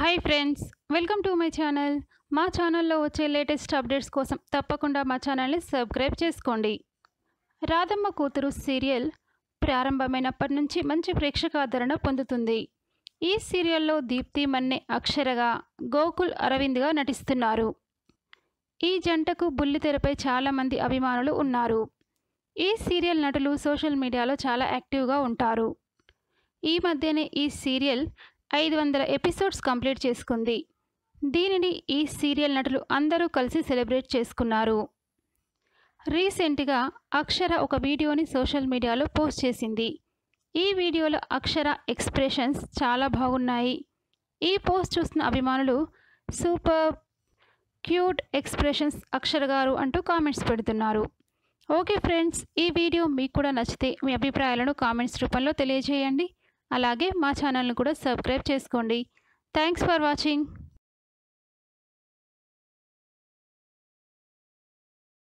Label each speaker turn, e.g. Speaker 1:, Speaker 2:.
Speaker 1: hi friends welcome to my channel మా ఛానల్లో వచ్చే లేటెస్ట్ అప్డేట్స్ కోసం తప్పకుండా మా ఛానల్ని సబ్స్క్రైబ్ చేసుకోండి రాధమ్మ కూతురు సీరియల్ ప్రారంభమైనప్పటి నుంచి మంచి ప్రేక్షకాదరణ పొందుతుంది ఈ సీరియల్లో దీప్తి మన్నె అక్షరగా గోకుల్ అరవింద్గా నటిస్తున్నారు ఈ జంటకు బుల్లితెరపై చాలామంది అభిమానులు ఉన్నారు ఈ సీరియల్ నటులు సోషల్ మీడియాలో చాలా యాక్టివ్గా ఉంటారు ఈ మధ్యనే ఈ సీరియల్ ఐదు వందల ఎపిసోడ్స్ కంప్లీట్ చేసుకుంది దీనిని ఈ సీరియల్ నటులు అందరూ కలిసి సెలబ్రేట్ చేసుకున్నారు రీసెంట్గా అక్షర ఒక వీడియోని సోషల్ మీడియాలో పోస్ట్ చేసింది ఈ వీడియోలో అక్షర ఎక్స్ప్రెషన్స్ చాలా బాగున్నాయి ఈ పోస్ట్ చూస్తున్న అభిమానులు సూపర్ క్యూట్ ఎక్స్ప్రెషన్స్ అక్షర గారు అంటూ కామెంట్స్ పెడుతున్నారు ఓకే ఫ్రెండ్స్ ఈ వీడియో మీకు కూడా నచ్చితే మీ అభిప్రాయాలను కామెంట్స్ రూపంలో తెలియజేయండి అలాగే మా ఛానల్ను కూడా సబ్స్క్రైబ్ చేసుకోండి థ్యాంక్స్ ఫర్ వాచింగ్